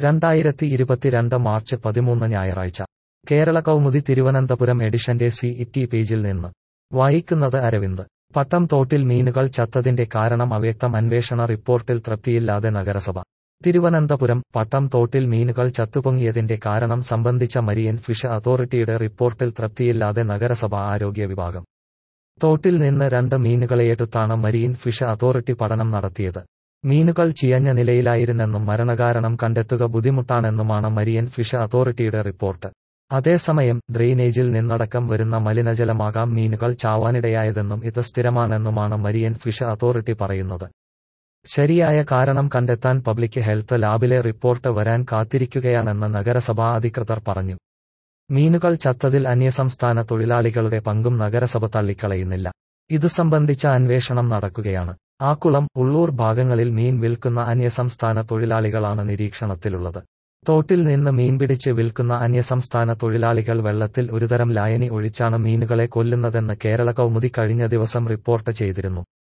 രണ്ടായിരത്തി ഇരുപത്തിരണ്ട് മാർച്ച് പതിമൂന്ന് ഞായറാഴ്ച കേരള കൗമുദി തിരുവനന്തപുരം എഡിഷന്റെ സി ഇറ്റി പേജിൽ നിന്ന് വായിക്കുന്നത് അരവിന്ദ് പട്ടം തോട്ടിൽ മീനുകൾ ചത്തതിന്റെ കാരണം അവ്യക്തം അന്വേഷണ റിപ്പോർട്ടിൽ തൃപ്തിയില്ലാതെ നഗരസഭ തിരുവനന്തപുരം പട്ടം തോട്ടിൽ മീനുകൾ ചത്തുപൊങ്ങിയതിന്റെ കാരണം സംബന്ധിച്ച മരിയൻ ഫിഷ് അതോറിറ്റിയുടെ റിപ്പോർട്ടിൽ തൃപ്തിയില്ലാതെ നഗരസഭ ആരോഗ്യ വിഭാഗം തോട്ടിൽ നിന്ന് രണ്ട് മീനുകളെയെടുത്താണ് മരീൻ ഫിഷ് അതോറിറ്റി പഠനം നടത്തിയത് മീനുകൾ ചിയഞ്ഞ നിലയിലായിരുന്നെന്നും മരണകാരണം കണ്ടെത്തുക ബുദ്ധിമുട്ടാണെന്നുമാണ് മരിയൻ ഫിഷ് അതോറിറ്റിയുടെ റിപ്പോർട്ട് അതേസമയം ഡ്രെയിനേജിൽ നിന്നടക്കം വരുന്ന മലിനജലമാകാം മീനുകൾ ചാവാനിടയായതെന്നും ഇത് സ്ഥിരമാണെന്നുമാണ് മരിയൻ ഫിഷ് അതോറിറ്റി പറയുന്നത് ശരിയായ കാരണം കണ്ടെത്താൻ പബ്ലിക് ഹെൽത്ത് ലാബിലെ റിപ്പോർട്ട് വരാൻ കാത്തിരിക്കുകയാണെന്ന് നഗരസഭാ അധികൃതർ പറഞ്ഞു മീനുകൾ ചത്തതിൽ അന്യസംസ്ഥാന തൊഴിലാളികളുടെ പങ്കും നഗരസഭ തള്ളിക്കളയുന്നില്ല ഇതു സംബന്ധിച്ച അന്വേഷണം നടക്കുകയാണ് ആക്കുളം ഉള്ളൂർ ഭാഗങ്ങളിൽ മീൻ വിൽക്കുന്ന അന്യസംസ്ഥാന തൊഴിലാളികളാണ് നിരീക്ഷണത്തിലുള്ളത് തോട്ടിൽ നിന്ന് മീൻ പിടിച്ച് വിൽക്കുന്ന അന്യസംസ്ഥാന തൊഴിലാളികൾ വെള്ളത്തിൽ ഒരുതരം ലായനി ഒഴിച്ചാണ് മീനുകളെ കൊല്ലുന്നതെന്ന് കേരള കൗമുദി കഴിഞ്ഞ ദിവസം റിപ്പോർട്ട് ചെയ്തിരുന്നു